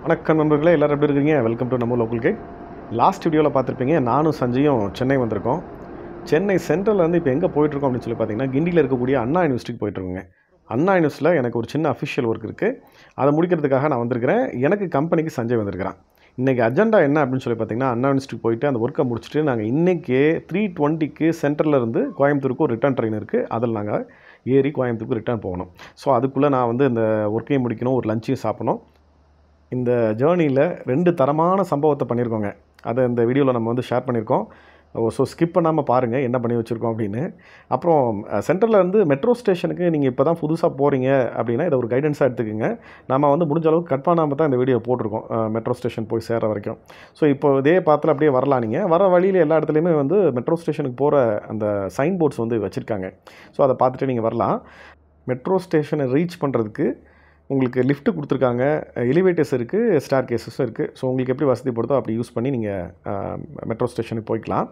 வணக்கம் நண்பர்களே எல்லாரும் எப்படி இருக்கீங்க வெல்கம் டு நம்ம லோக்கல் கைட் லாஸ்ட் வீடியோவில் பார்த்துருப்பீங்க நானும் சஞ்சயும் சென்னை வந்திருக்கோம் சென்னை சென்ட்ரலில் வந்து இப்போ எங்கே போயிட்டுருக்கோம் அப்படின்னு சொல்லி பார்த்தீங்கன்னா கிண்டியில் இருக்கக்கூடிய அண்ணா யூனிவர்சிட்டிக்கு போயிட்டுருக்கோங்க அண்ணா யூனிவர்சிட்டியில் எனக்கு ஒரு சின்ன அஃபிஷியல் ஒர்க் இருக்குது அதை முடிக்கிறதுக்காக நான் வந்திருக்கிறேன் எனக்கு கம்பெனிக்கு சஞ்சய் வந்திருக்கிறான் இன்றைக்கி அஜெண்டா என்ன அப்படின்னு சொல்லி பார்த்தீங்கன்னா அண்ணா யூனிவர்சிட்டிக்கு போயிட்டு அந்த ஒர்க்கை முடிச்சுட்டு நாங்கள் இன்றைக்கே த்ரீ டுவெண்ட்டிக்கு சென்டரில் இருந்து கோயம்புத்தூருக்கு ஒரு ரிட்டர்ன் ட்ரெயின் இருக்குது அதில் நாங்கள் ஏறி கோயம்புத்தூருக்கு ரிட்டர்ன் போகணும் ஸோ அதுக்குள்ளே நான் வந்து இந்த ஒர்க்கையும் முடிக்கணும் ஒரு லஞ்சையும் சாப்பிடணும் இந்த ஜேர்னியில் ரெண்டு தரமான சம்பவத்தை பண்ணியிருக்கோங்க அதை இந்த வீடியோவில் நம்ம வந்து ஷேர் பண்ணியிருக்கோம் ஸோ ஸ்கிப் பண்ணாமல் பாருங்கள் என்ன பண்ணி வச்சுருக்கோம் அப்படின்னு அப்புறம் சென்டரில் இருந்து மெட்ரோ ஸ்டேஷனுக்கு நீங்கள் இப்போ தான் புதுசாக போகிறீங்க அப்படின்னா இதை ஒரு கைடன்ஸாக எடுத்துக்கோங்க நம்ம வந்து முடிஞ்ச அளவுக்கு கட் பண்ணாமல் தான் இந்த வீடியோ போட்டிருக்கோம் மெட்ரோ ஸ்டேஷன் போய் சேர வரைக்கும் ஸோ இப்போ இதே பார்த்துல அப்படியே வரலாம் நீங்கள் வர வழியில் எல்லா இடத்துலையுமே வந்து மெட்ரோ ஸ்டேஷனுக்கு போகிற அந்த சைன் போர்ட்ஸ் வந்து வச்சுருக்காங்க ஸோ அதை பார்த்துட்டு நீங்கள் வரலாம் மெட்ரோ ஸ்டேஷனை ரீச் பண்ணுறதுக்கு உங்களுக்கு லிஃப்ட் கொடுத்துருக்காங்க எலிவேட்டர்ஸ் இருக்குது ஸ்டார் கேசஸும் இருக்குது ஸோ உங்களுக்கு எப்படி வசதிப்படுதோ அப்படி யூஸ் பண்ணி நீங்கள் மெட்ரோ ஸ்டேஷனுக்கு போய்க்கலாம்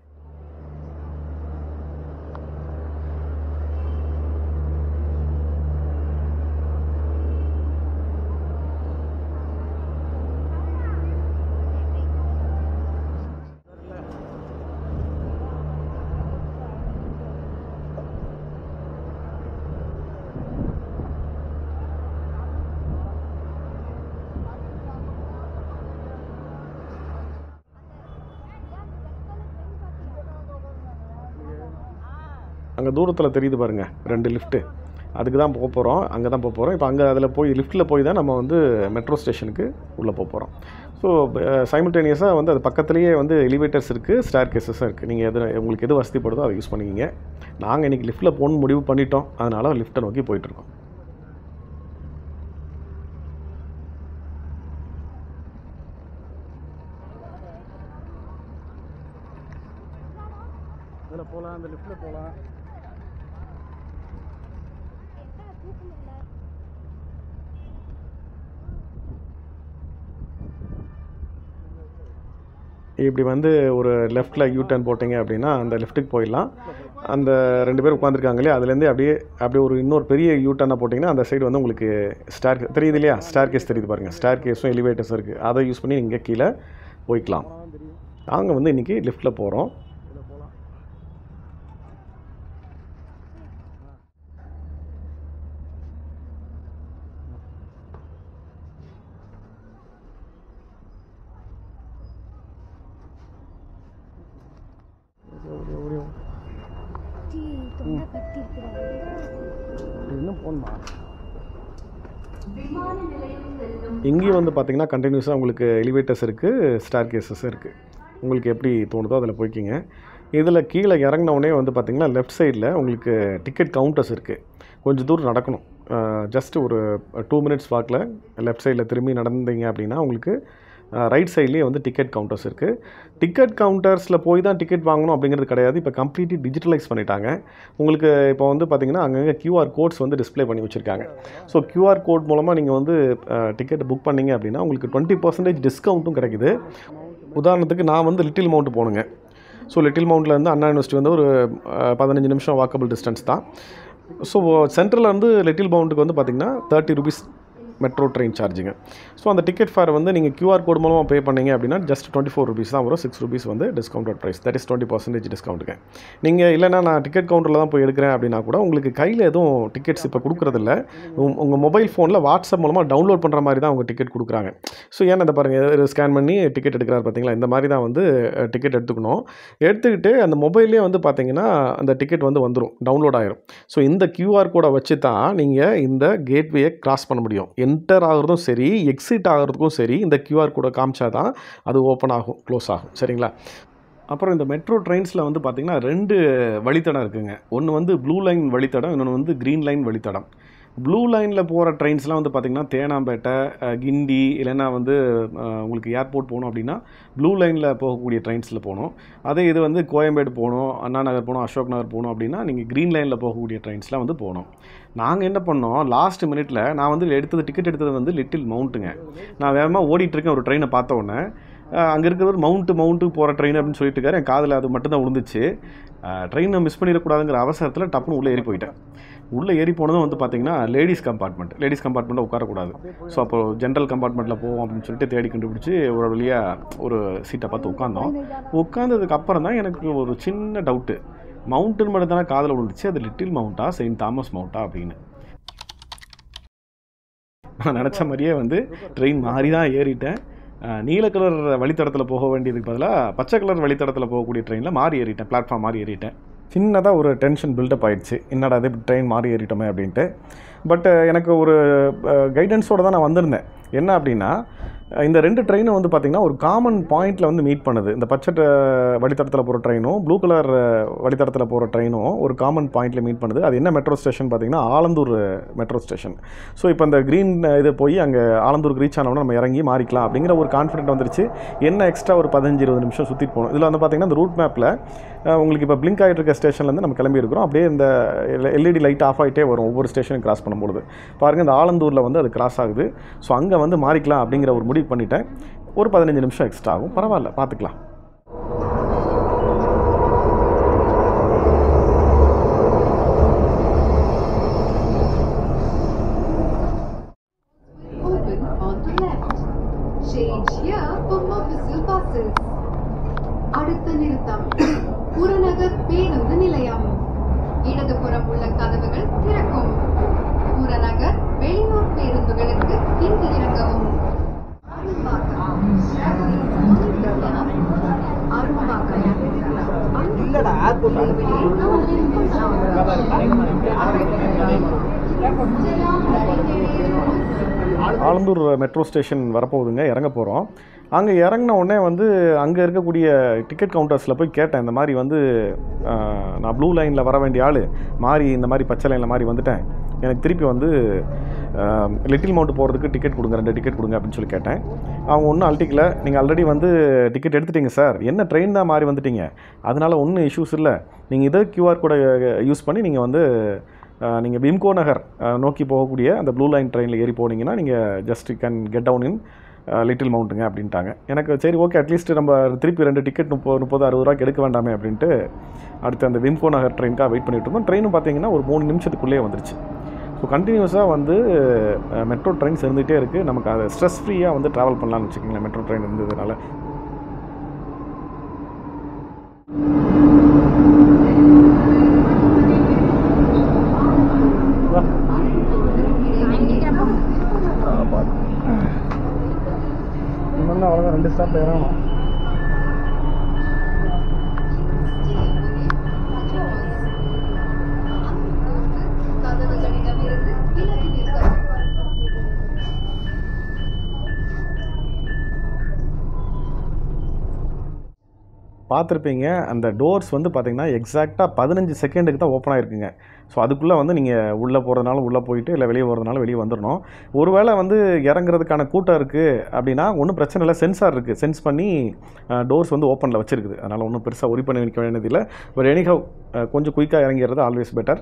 அங்கே தூரத்தில் தெரியுது பாருங்கள் ரெண்டு லிஃப்ட்டு அதுக்கு தான் போக போகிறோம் அங்கே தான் போக போகிறோம் இப்போ அங்கே அதில் போய் லிஃப்ட்டில் போய் தான் நம்ம வந்து மெட்ரோ ஸ்டேஷனுக்கு உள்ளே போக போகிறோம் ஸோ சைமில்டேனியஸாக வந்து அது பக்கத்துலேயே வந்து எலிவேட்டர்ஸ் இருக்குது ஸ்டார் கேசஸும் இருக்குது நீங்கள் எது உங்களுக்கு எது வசதிப்படுதோ அதை யூஸ் பண்ணிக்கிங்க நாங்கள் இன்றைக்கி லிஃப்ட்டில் போகணும்னு முடிவு பண்ணிட்டோம் அதனால் லிஃப்ட்டை நோக்கி போயிட்டுருக்கோம் இதில் போகலாம் அந்த லிஃப்ட்டில் போகலாம் இப்படி வந்து ஒரு லெஃப்ட்டில் யூ டர்ன் போட்டிங்க அப்படின்னா அந்த லெஃப்ட்டுக்கு போயிடலாம் அந்த ரெண்டு பேர் உட்காந்துருக்காங்க இல்லையா அதுலேருந்து அப்படியே அப்படியே ஒரு இன்னொரு பெரிய யூ டர்னை போட்டிங்கன்னா அந்த சைடு வந்து உங்களுக்கு ஸ்டார் தெரியுது இல்லையா ஸ்டார் கேஸ் தெரியுது பாருங்கள் ஸ்டார் கேஸும் எலிவேட்டர்ஸும் இருக்குது அதை யூஸ் பண்ணி நீங்கள் கீழே போய்க்கலாம் நாங்கள் வந்து இன்றைக்கி லிஃப்ட்டில் போகிறோம் தொண்டை கட்டி இருக்கிறாரு இன்னும் போகணுமா இங்கேயும் வந்து பார்த்தீங்கன்னா கண்டினியூஸாக உங்களுக்கு எலிவேட்டர்ஸ் இருக்குது ஸ்டார் கேசஸ் இருக்குது உங்களுக்கு எப்படி தோணுதோ அதில் போய்க்கிங்க இதில் கீழே இறங்கின உடனே வந்து பார்த்தீங்கன்னா லெஃப்ட் சைடில் உங்களுக்கு டிக்கெட் கவுண்டர்ஸ் இருக்குது கொஞ்சம் தூரம் நடக்கணும் ஜஸ்ட் ஒரு டூ மினிட்ஸ் வாக்கில் லெஃப்ட் சைடில் திரும்பி நடந்தீங்க அப்படின்னா உங்களுக்கு ரைட் சைட்லேயே வந்து டிக்கெட் கவுண்டர்ஸ் இருக்குது டிக்கெட் கவுண்டர்ஸில் போய் தான் டிக்கெட் வாங்கணும் அப்படிங்கிறது கிடையாது இப்போ கம்ப்ளீட்லி டிஜிட்டலைஸ் பண்ணிட்டாங்க உங்களுக்கு இப்போ வந்து பார்த்தீங்கன்னா அங்கங்கே கியூஆர் கோட்ஸ் வந்து டிஸ்ப்ளே பண்ணி வச்சுருக்காங்க ஸோ கியூஆர் கோட் மூலமாக நீங்கள் வந்து டிக்கெட் புக் பண்ணீங்க அப்படின்னா உங்களுக்கு டுவெண்ட்டி பர்சன்டேஜ் டிஸ்கவுண்ட்டும் கிடைக்குது உதாரணத்துக்கு நான் வந்து லிட்டில் மவுண்ட் போகணுங்க ஸோ லிட்டில் மவுண்ட்லேருந்து அண்ணா யூனிவர்சிட்டி வந்து ஒரு அஹ், பதினஞ்சு நிமிஷம் வாக்கபிள் டிஸ்டன்ஸ் தான் ஸோ சென்ட்ரலில் இருந்து லிட்டில் மவுண்ட்டுக்கு வந்து பார்த்திங்கன்னா தேர்ட்டி ருபீஸ் மெட்ரோ ட்ரெயின் சார்ஜுங்க ஸோ அந்த டிக்கெட் ஃபேர் வந்து நீங்கள் கியூஆர் கோட் மூலமாக பே பண்ணீங்க அப்படின்னா ஜஸ்ட் டுவெண்ட்டி ஃபோர் ருபீஸ் தான் வரும் சிக்ஸ் ருபீஸ் வந்து discounted price that is twenty percentage டிஸ்கவுண்ட்டுங்க நீங்கள் இல்லைனா நான் டிக்கெட் கவுண்டரில் தான் போய் எடுக்கிறேன் அப்படின்னா கூட உங்களுக்கு கையில் எதுவும் டிக்கெட்ஸ் இப்போ கொடுக்குறதில்ல உங்கள் மொபைல் ஃபோனில் வாட்ஸ்அப் மூலமாக டவுன்லோட் பண்ணுற மாதிரி தான் அவங்க டிக்கெட் கொடுக்குறாங்க ஸோ ஏன்னா இந்த பாருங்கள் ஸ்கேன் பண்ணி டிக்கெட் எடுக்கிறாரு பார்த்தீங்களா இந்த மாதிரி தான் வந்து டிக்கெட் எடுத்துக்கணும் எடுத்துக்கிட்டு அந்த மொபைல்லே வந்து பார்த்தீங்கன்னா அந்த டிக்கெட் வந்து வந்துடும் டவுன்லோட் ஆயிரும் ஸோ இந்த கியூஆர் கோடை வச்சு தான் நீங்கள் இந்த கேட்வேயை கிராஸ் பண்ண முடியும் என்டர் ஆகிறதும் சரி எக்ஸிட் ஆகிறதுக்கும் சரி இந்த கியூஆர் கோடை காமிச்சா தான் அது ஓப்பன் ஆகும் க்ளோஸ் ஆகும் சரிங்களா அப்புறம் இந்த மெட்ரோ ட்ரெயின்ஸில் வந்து பார்த்திங்கன்னா ரெண்டு வழித்தடம் இருக்குங்க ஒன்று வந்து ப்ளூ லைன் வழித்தடம் இன்னொன்று வந்து க்ரீன் லைன் வழித்தடம் ப்ளூ லைனில் போகிற ட்ரெயின்ஸ்லாம் வந்து பார்த்திங்கன்னா தேனாம்பேட்டை அஹ், கிண்டி இல்லைன்னா வந்து அஹ், உங்களுக்கு ஏர்போர்ட் போகணும் அப்படின்னா ப்ளூ லைனில் போகக்கூடிய ட்ரெயின்ஸில் போகணும் அதே இது வந்து கோயம்பேடு போகணும் அண்ணா நகர் போகணும் அசோக் நகர் போகணும் அப்படின்னா நீங்கள் க்ரீன் லைனில் போகக்கூடிய ட்ரெயின்ஸ்லாம் வந்து போகணும் நாங்கள் என்ன பண்ணோம் லாஸ்ட் மினிட்ல நான் வந்து எடுத்தது டிக்கெட் எடுத்தது வந்து லிட்டில் மவுண்ட்டுங்க நான் வேகமாக ஓடிட்டுருக்கேன் ஒரு ட்ரெயினை பார்த்த உடனே அங்கே இருக்கிறவர் மவுண்ட்டு மவுண்ட்டுக்கு போகிற ட்ரெயின் அப்படின்னு சொல்லிட்டு இருக்காரு என் காதில் அது மட்டும்தான் விழுந்துச்சு ட்ரெயினை மிஸ் பண்ணிடக்கூடாதுங்கிற அவசரத்தில் டப்புன்னு உள்ளே ஏறி போயிட்டேன் உள்ளே ஏறி போனதும் வந்து பார்த்தீங்கன்னா லேடிஸ் கம்பார்ட்மெண்ட் லேடிஸ் கம்பார்ட்மெண்ட்டில் உட்காரக்கூடாது ஸோ அப்போ ஜென்ரல் கம்பார்ட்மெண்ட்டில் போவோம் அப்படின்னு சொல்லிட்டு தேடி கண்டுபிடிச்சி ஒரு வழியாக ஒரு சீட்டை பார்த்து உட்காந்தோம் உட்காந்ததுக்கு அப்புறம் தான் எனக்கு ஒரு சின்ன டவுட்டு மவுண்டன் மட்டும் தானே காதில் விழுந்துச்சு அது லிட்டில் மவுண்டா செயின்ட் தாமஸ் மவுண்டா அப்படின்னு நான் நினச்ச மாதிரியே வந்து ட்ரெயின் மாறி தான் ஏறிட்டேன் அஹ், நீல கலர் வழித்தடத்தில் போக வேண்டியதுக்கு பதிலாக பச்சை கலர் வழித்தடத்தில் போகக்கூடிய ட்ரெயினில் மாறி ஏறிட்டேன் பிளாட்ஃபார்ம் மாறி ஏறிட்டேன் சின்னதாக ஒரு டென்ஷன் பில்டப் ஆயிடுச்சு என்னடா அது ட்ரெயின் மாறி ஏறிட்டோமே அப்படின்ட்டு பட் எனக்கு ஒரு கைடன்ஸோடு தான் நான் வந்திருந்தேன் என்ன அப்படின்னா அஹ், இந்த ரெண்டு ட்ரெயினும் வந்து பார்த்திங்கன்னா ஒரு காமன் பாயிண்டில் வந்து மீட் பண்ணுது இந்த பச்சை ட- வழித்தடத்தில் போகிற ட்ரெயினும் ப்ளூ கலர் வழித்தடத்தில் போகிற ட்ரெயினும் ஒரு காமன் பாயிண்டில் மீட் பண்ணுது அது என்ன மெட்ரோ ஸ்டேஷன் பார்த்தீங்கன்னா ஆலந்தூர் மெட்ரோ ஸ்டேஷன் ஸோ இப்போ இந்த க்ரீன் இது போய் அங்கே ஆலந்தூருக்கு ரீச் ஆனோம்னா நம்ம இறங்கி மாறிக்கலாம் அப்படிங்கிற ஒரு கான்ஃபிடென்ட் வந்துருச்சு என்ன எக்ஸ்ட்ரா ஒரு பதினஞ்சு இருபது நிமிஷம் சுற்றிட்டு போகணும் இதில் வந்து பார்த்திங்கன்னா இந்த ரூட் மேப்பில் உங்களுக்கு இப்போ பிளிங்க் ஆகிட்டு இருக்க ஸ்டேஷன்லேருந்து நம்ம கிளம்பி இருக்கிறோம் அப்படியே இந்த எல்இடி லைட் ஆஃப் ஆகிட்டே வரும் ஒவ்வொரு ஸ்டேஷனும் கிராஸ் பண்ணும்பொழுது பாருங்கள் இந்த ஆலந்தூரில் வந்து அது கிராஸ் ஆகுது ஸோ அங்கே வந்து மாறிக்கலாம் அப்படிங்கிற ஒரு முடிவு பண்ணிட்டேன் ஒரு பதினஞ்சு நிமிஷம் எக்ஸ்ட்ரா ஆகும் பரவாயில்ல பார்த்துக்கலாம் Open on the left. Change here for Mofussil buses. அடுத்த நிறுத்தம் புறநகர் பேருந்து நிலையம் இடதுபுறம் உள்ள கதவுகள் திறக்கும் புறநகர் வெளியூர் பேருந்துகளுக்கு இங்கு இறங்கவும் அரும்பாக்கம். அரும்பாக்கம். இல்லடா ஆலந்தூர் மெட்ரோ ஸ்டேஷன் வரப்போகுதுங்க இறங்க போகிறோம் அங்கே இறங்கின உடனே வந்து அங்கே இருக்கக்கூடிய டிக்கெட் கவுண்டர்ஸில் போய் கேட்டேன் இந்த மாதிரி வந்து ஆஹ், நான் ப்ளூ லைனில் வர வேண்டிய ஆள் மாறி இந்த மாதிரி பச்சை லைனில் மாறி வந்துட்டேன் எனக்கு திருப்பி வந்து லிட்டில் மவுண்ட் போகிறதுக்கு டிக்கெட் கொடுங்க ரெண்டு டிக்கெட் கொடுங்க அப்படின்னு சொல்லி கேட்டேன் அவங்க ஒன்றும் அழட்டிக்கல நீங்கள் ஆல்ரெடி வந்து டிக்கெட் எடுத்துட்டீங்க சார் என்ன ட்ரெயின் தான் மாறி வந்துட்டீங்க அதனால் ஒன்றும் இஷ்யூஸ் இல்லை நீங்கள் இதே கியூஆர் கோடை யூஸ் பண்ணி நீங்கள் வந்து நீங்கள் விம்கோ நகர் அஹ், நோக்கி போகக்கூடிய அந்த ப்ளூ லைன் ட்ரெயினில் ஏறி போனீங்கன்னா நீங்கள் just can get down in Little மவுண்ட்டுங்க அப்படின்ட்டாங்க எனக்கு சரி ஓகே அட்லீஸ்ட் நம்ம திருப்பி ரெண்டு டிக்கெட் முப்பது முப்பது அறுபது ரூபாய்க்கு எடுக்க வேண்டாமே அப்படின்ட்டு அடுத்து அந்த விம்கோ நகர் ட்ரெயினுக்காக வெயிட் பண்ணிட்டு இருந்தோம் ட்ரெயினும் பார்த்தீங்கன்னா ஒரு மூணு நிமிஷத்துக்குள்ளேயே வந்துருச்சு ஸோ கண்டினியூஸாக வந்து மெட்ரோ ட்ரெயின்ஸ் இருந்துகிட்டே இருக்குது நமக்கு அதை ஸ்ட்ரெஸ் ஃப்ரீயாக வந்து ட்ராவல் பண்ணலாம்னு வச்சுக்கோங்களேன் மெட்ரோ ட்ரெயின் இருந்ததுனால அவ்வளோதான் ரெண்டு ஸ்டாப்பில் இறங்கணும் கதவுகளிடமிருந்து விலகி நிற்கவும் பார்த்துருப்பீங்க அந்த டோர்ஸ் வந்து பார்த்தீங்கன்னா எக்ஸாக்டாக பதினஞ்சு செகண்டுக்கு தான் ஓப்பன் ஆகிருக்குங்க ஸோ அதுக்குள்ளே வந்து நீங்கள் உள்ளே போகிறதுனால உள்ளே போயிட்டு இல்லை வெளியே போகிறதுனால வெளியே வந்துடணும் ஒருவேளை வந்து இறங்குறதுக்கான கூட்டம் இருக்குது அப்படின்னா ஒன்றும் பிரச்சனை இல்லை சென்சார் இருக்குது சென்ஸ் பண்ணி டோர்ஸ் வந்து ஓப்பனில் வச்சுருக்குது அதனால் ஒன்றும் பெருசாக ஒரி பண்ணி வைக்க வேண்டியதில்லை பட் எனிஹவ் கொஞ்சம் குயிக்காக இறங்கிறது ஆல்வேஸ் பெட்டர்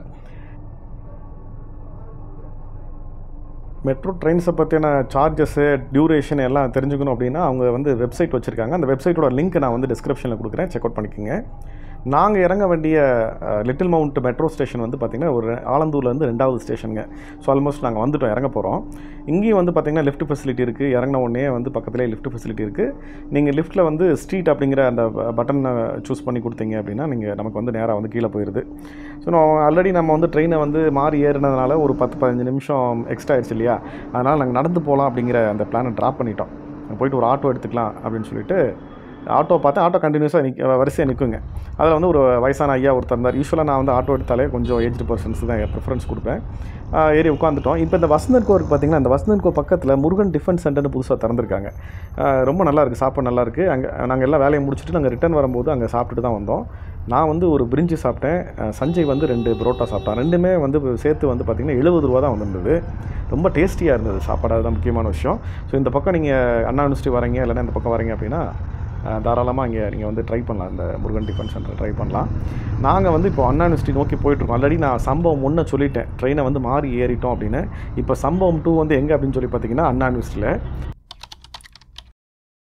மெட்ரோ ட்ரெயின்ஸை பற்றின சார்ஜஸ்ஸு டியூரேஷன் எல்லாம் தெரிஞ்சுக்கணும் அப்படின்னா அவங்க வந்து வெப்சைட் வச்சுருக்காங்க அந்த வெப்சைட்டோட லிங்க் நான் வந்து டிஸ்கிரிப்ஷனில் கொடுக்குறேன் செக் அவுட் பண்ணிக்கோங்க நாங்கள் இறங்க வேண்டிய லிட்டில் மவுண்ட் மெட்ரோ ஸ்டேஷன் வந்து பார்த்திங்கன்னா ஒரு ஆலந்தூர்லேருந்து ரெண்டாவது ஸ்டேஷனுங்க ஸோ ஆல்மோஸ்ட் நாங்கள் வந்துட்டோம் இறங்க போகிறோம் இங்கேயும் வந்து பார்த்திங்கன்னா லிஃப்ட் ஃபெசிலிட்டி இருக்குது இறங்கின உடனே வந்து பக்கத்துலேயே லிஃப்ட் ஃபெசிலிட்டி இருக்குது நீங்கள் லிஃப்ட்டில் வந்து ஸ்ட்ரீட் அப்படிங்கிற அந்த பட்டனை சூஸ் பண்ணி கொடுத்தீங்க அப்படின்னா நீங்கள் நமக்கு வந்து நேராக வந்து கீழே போயிடுது ஸோ நான் ஆல்ரெடி நம்ம வந்து ட்ரெயினை வந்து மாறி ஏறினதுனால ஒரு பத்து பதினஞ்சு நிமிஷம் எக்ஸ்ட்ரா ஆயிடுச்சு இல்லையா அதனால் நாங்கள் நடந்து போகலாம் அப்படிங்கிற அந்த பிளானை ட்ராப் பண்ணிட்டோம் போயிட்டு ஒரு ஆட்டோ எடுத்துக்கலாம் அப்படின்னு சொல்லிட்டு ஆட்டோ பார்த்தேன் ஆட்டோ கண்டினியூஸாக நிற்க வரிசையாக நிற்குங்க அதில் வந்து ஒரு வயசான ஐயா ஒருத்தர் இருந்தார் யூஸ்வலாக நான் வந்து ஆட்டோ எடுத்தாலே கொஞ்சம் ஏஜ்டு பர்சன்ஸ் தான் ப்ரிஃபரன்ஸ் கொடுப்பேன் ஆஹ் ஏறி உட்காந்துட்டோம் இப்போ இந்த வசந்தன் கோருக்கு பார்த்தீங்கன்னா இந்த வசந்தன் கோ பக்கத்தில் முருகன் டிஃபென்ஸ் சென்டர்னு புதுசாக திறந்துருக்காங்க ஆஹ் ரொம்ப நல்லா இருக்குது சாப்பாடு நல்லா இருக்குது அங்கே நாங்கள் எல்லாம் வேலையை முடிச்சுட்டு நாங்கள் ரிட்டர்ன் வரும்போது அங்கே சாப்பிட்டுட்டு தான் வந்தோம் நான் வந்து ஒரு பிரிஞ்சி சாப்பிட்டேன் ஆஹ் சஞ்சய் வந்து ரெண்டு புரோட்டா சாப்பிட்டான் ரெண்டுமே வந்து சேர்த்து வந்து பார்த்திங்கன்னா எழுபது ரூபா தான் வந்திருந்தது ரொம்ப டேஸ்டியாக இருந்தது சாப்பாடு அதுதான் முக்கியமான விஷயம் ஸோ இந்த பக்கம் நீங்கள் அண்ணா யூனிவர்சிட்டி வரீங்க இல்லைன்னா இந்த பக்கம் வரீங்க அப்படின்னா தாராளமாக இங்கே நீங்கள் வந்து ட்ரை பண்ணலாம் இந்த முருகன் டிஃபன் சென்டர் ட்ரை பண்ணலாம் நாங்கள் வந்து இப்போ அண்ணா யூனிவர்சிட்டி நோக்கி போயிட்டுருக்கோம் ஆல்ரெடி நான் சம்பவம் ஒன்று சொல்லிட்டேன் ட்ரெயினை வந்து மாறி ஏறிட்டோம் அப்படின்னு இப்போ சம்பவம் டூ வந்து எங்கே அப்படின்னு சொல்லி பார்த்தீங்கன்னா அண்ணா யூனிவர்சிட்டியில்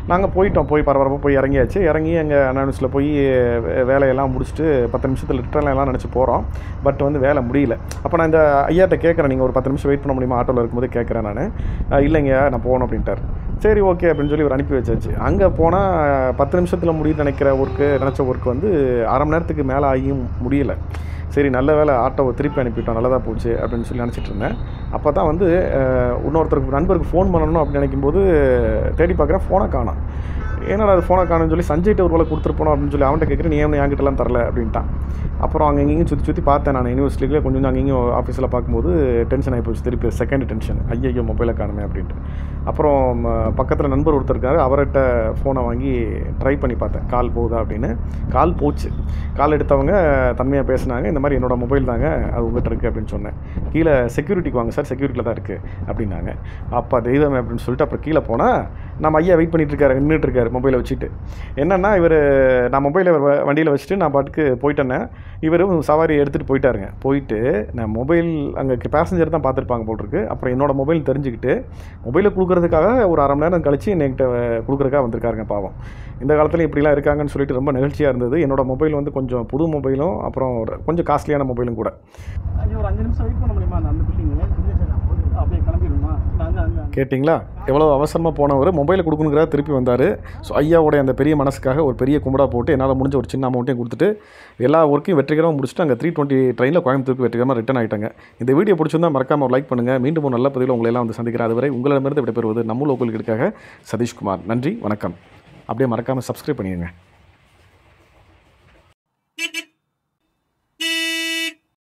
நாங்கள் போயிட்டோம் போய் பரபரப்பாக போய் இறங்கியாச்சு இறங்கி எங்கள் அனானிஸில் போய் வே- வேலையெல்லாம் முடிச்சுட்டு பத்து நிமிஷத்தில் ரிட்டர்ன் எல்லாம் நினச்சி போகிறோம் பட் வந்து வேலை முடியல அப்போ நான் இந்த ஐயாட்ட கேட்குறேன் நீங்கள் ஒரு பத்து நிமிஷம் வெயிட் பண்ண முடியுமா ஆட்டோவில் இருக்கும்போது கேட்குறேன் நான் இல்லைங்க நான் போகணும் அப்படின்ட்டார் சரி ஓகே அப்படின்னு சொல்லி ஒரு அனுப்பி வச்சாச்சு அங்கே போனால் பத்து நிமிஷத்தில் முடியும்னு நினைக்கிற ஒர்க்கு நினச்ச ஒர்க் வந்து அரை மணி நேரத்துக்கு மேலே ஆகியும் முடியல சரி நல்ல வேலை ஆட்டோவை திருப்பி அனுப்பிட்டோம் நல்லதாக போச்சு அப்படின்னு சொல்லி நினச்சிட்டு இருந்தேன் அப்போ தான் வந்து அஹ், இன்னொருத்தருக்கு நண்பருக்கு ஃபோன் பண்ணணும் அப்படின்னு நினைக்கும்போது தேடி பார்க்குறேன் ஃபோனை காணோம் என்னடா அது ஃபோனை காணும்னு சொல்லி சஞ்சய்ட்ட ஒரு வேலை கொடுத்துருப்போம் அப்படின்னு சொல்லி அவன்கிட்ட கேட்குறேன் நீ ஏன் என்கிட்டலாம் தரல அப்படின்ட்டான் அப்புறம் அங்கே இங்கேயும் சுற்றி சுற்றி பார்த்தேன் நான் யூனிவர்சிட்டியில் கொஞ்சம் கொஞ்சம் அங்கேயும் ஆஃபீஸில் பார்க்கும்போது டென்ஷன் ஆகி போச்சு திருப்பி செகண்ட் டென்ஷன் ஐயோ மொபைலை காணுமே அப்படின்ட்டு அப்புறம் பக்கத்தில் நண்பர் ஒருத்தர் இருக்காரு அவர்கிட்ட ஃபோனை வாங்கி ட்ரை பண்ணி பார்த்தேன் கால் போகுதா அப்படின்னு கால் போச்சு கால் எடுத்தவங்க தன்மையாக பேசுனாங்க இந்த மாதிரி என்னோட மொபைல் தாங்க அது உங்கள்கிட்ட இருக்குது அப்படின்னு சொன்னேன் கீழே செக்யூரிட்டிக்கு வாங்க சார் செக்யூரிட்டியில் தான் இருக்குது அப்படின்னாங்க அப்பா தெய்வமே அப்படின்னு சொல்லிட்டு அப்புறம் கீழே போனால் நம்ம ஐயா வெயிட் பண்ணிட்டு இருக்காரு நின்றுட்டு இருக்காரு மொபைலை வச்சுட்டு என்னன்னா இவர் நான் மொபைலை வண்டியில் வச்சுட்டு நான் பாட்டுக்கு போயிட்டேனே இவரும் சவாரி எடுத்துகிட்டு போயிட்டாருங்க போயிட்டு நான் மொபைல் அங்கே பேசஞ்சர் தான் பார்த்துருப்பாங்க போல் இருக்கு அப்புறம் என்னோட மொபைல் தெரிஞ்சுக்கிட்டு மொபைலை கொடுக்குறதுக்காக ஒரு அரை மணி நேரம் கழிச்சு என்கிட்ட கொடுக்குறதுக்காக வந்திருக்காருங்க பாவம் இந்த காலத்தில் இப்படிலாம் இருக்காங்கன்னு சொல்லிட்டு ரொம்ப நிகழ்ச்சியாக இருந்தது என்னோட மொபைல் வந்து கொஞ்சம் புது மொபைலும் அப்புறம் ஒரு- கொஞ்சம் காஸ்ட்லியான மொபைலும் கூட ஐயோ ஒரு அஞ்சு நிமிஷம் வெயிட் பண்ண முடியுமா அந்த அந்த பில்டிங்கு அப்படியே கிளம்பிடணுமா அங்கே அங்கே கேட்டிங்களா எவ்வளோ அவசரமாக போனவர் மொபைலை கொடுக்கணுங்கிறா திருப்பி வந்தார் ஸோ ஐயாவோடைய அந்த பெரிய மனசுக்காக ஒரு பெரிய கும்படா போட்டு என்னால் முடிஞ்ச ஒரு சின்ன அமௌண்ட்டையும் கொடுத்துட்டு எல்லா ஒர்க்கையும் வெற்றிகரமாக முடிச்சுட்டு அங்கே த்ரீ டுவெண்ட்டி ட்ரெயினில் கோயம்புத்தூருக்கு வெற்றிகரமாக ரிட்டர்ன் ஆகிட்டாங்க இந்த வீடியோ பிடிச்சிருந்தா மறக்காம ஒரு லைக் பண்ணுங்கள் மீண்டும் ஒரு நல்ல பதிவில் உங்களை எல்லாம் வந்து சந்திக்கிறேன் அதுவரை உங்களிடமிருந்து விடைபெறுவது நம்ம லோக்கலுக்கு சதீஷ்குமார் நன்றி வணக்கம் அப்படியே மறக்காமல் சப்ஸ்கிரைப் பண்ணிடுங்க